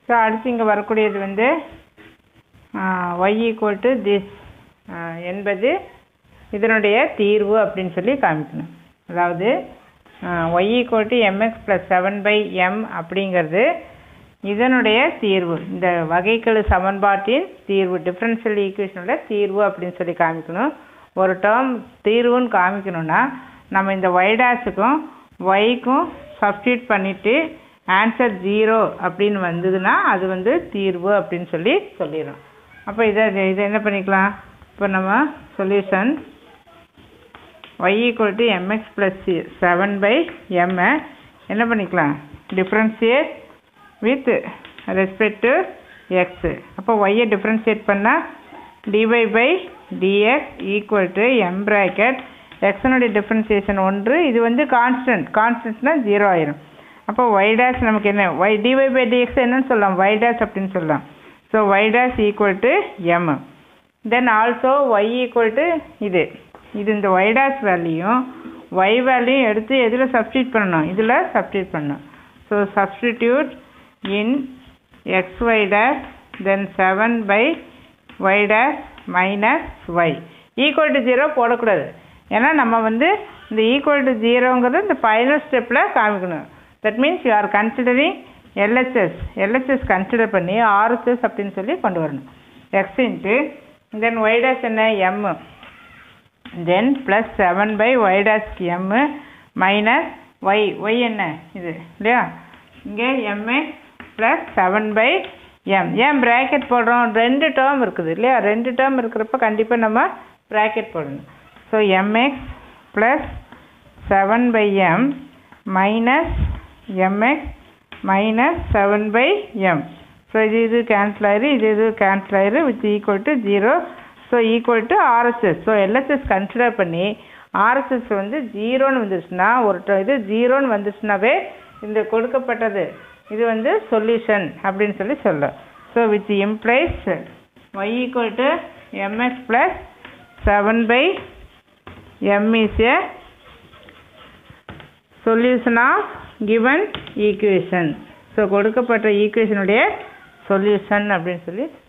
so அடுத்து இங்கே வரக்கூடியது வந்து ஒய் ஈக்குவல் டு திஸ் என்பது இதனுடைய தீர்வு அப்படின்னு சொல்லி காமிக்கணும் அதாவது y equal to mx plus seven by m அப்படிங்கிறது இதனுடைய தீர்வு இந்த வகைக்கெழு சமன்பாட்டின் தீர்வு டிஃப்ரென்ஷியல் ஈக்குவேஷனோட தீர்வு அப்படின்னு சொல்லி காமிக்கணும் ஒரு டேர்ம் தீர்வுன்னு காமிக்கணும்னா நம்ம இந்த ஒய்டாஸுக்கும் ஒய்க்கும் சப்ஸ்டியூட் பண்ணிவிட்டு ஆன்சர் ஜீரோ அப்படின்னு வந்ததுன்னா அது வந்து தீர்வு அப்படின்னு சொல்லி சொல்லிடும் அப்போ இதை இதை என்ன பண்ணிக்கலாம் இப்போ நம்ம solution y equal to mx plus 7 by m என்ன பண்ணிக்கலாம் differentiate with respect to x அப்போ ஒய்யை டிஃப்ரென்ஷியேட் பண்ணால் dy by dx equal to m bracket எக்ஸனுடைய டிஃப்ரென்சியேஷன் ஒன்று இது வந்து கான்ஸ்டன்ட் கான்ஸ்டன்ட்னா ஜீரோ ஆயிரும் அப்போ ஒய் டேஷ் நமக்கு என்ன ஒய் டிவை பை டிஎக்ஸ் என்னன்னு சொல்லலாம் ஒய் டேஷ் அப்படின்னு சொல்லலாம் so y dash equal to m then also y equal to இது இது இந்த ஒய் டேஷ் வேல்யூயும் ஒய் வேல்யூயும் எடுத்து எதில் சப்ஸ்டியூட் பண்ணணும் இதில் சப்ஸ்டியூட் பண்ணணும் so substitute in x y dash then seven by y dash minus y equal to zero போடக்கூடாது ஏன்னா நம்ம வந்து இந்த ஈக்குவல் டு ஜீரோங்கிறது இந்த ஃபைனல் ஸ்டெப்பில் காமிக்கணும் that means you are considering LHS LHS consider பண்ணி ஆர்எஸ்எஸ் அப்படின்னு சொல்லி கொண்டு வரணும் x into then y dash என்ன m then plus seven by y dash m minus y y என்ன இது இல்லையா இங்கே MA plus seven by m ஏன் ப்ராக்கெட் போடுறோம் ரெண்டு டேர்ம் இருக்குது இல்லையா ரெண்டு டேர்ம் இருக்கிறப்ப கண்டிப்பாக நம்ம ப்ராக்கெட் போடணும் so mx plus seven by m minus mx minus seven by m so இது இது கேன்சல் ஆயிரு இது இது கேன்சல் ஆயிரு with equal to zero so equal to RHS so LHS consider பண்ணி ஆர்எஸ்எஸ் வந்து ஜீரோன்னு வந்துச்சுன்னா ஒரு ட- இது ஜீரோன்னு வந்துச்சுனாவே இந்த கொடுக்கப்பட்டது இது வந்து சொல்யூஷன் அப்படின்னு சொல்லி சொல்லும் so with implies y equal to mx plus seven by m is a solution of given equation so கொடுக்கப்பட்ட ஈக்குவேஷனுடைய சொல்யூஷன் அப்படின்னு சொல்லி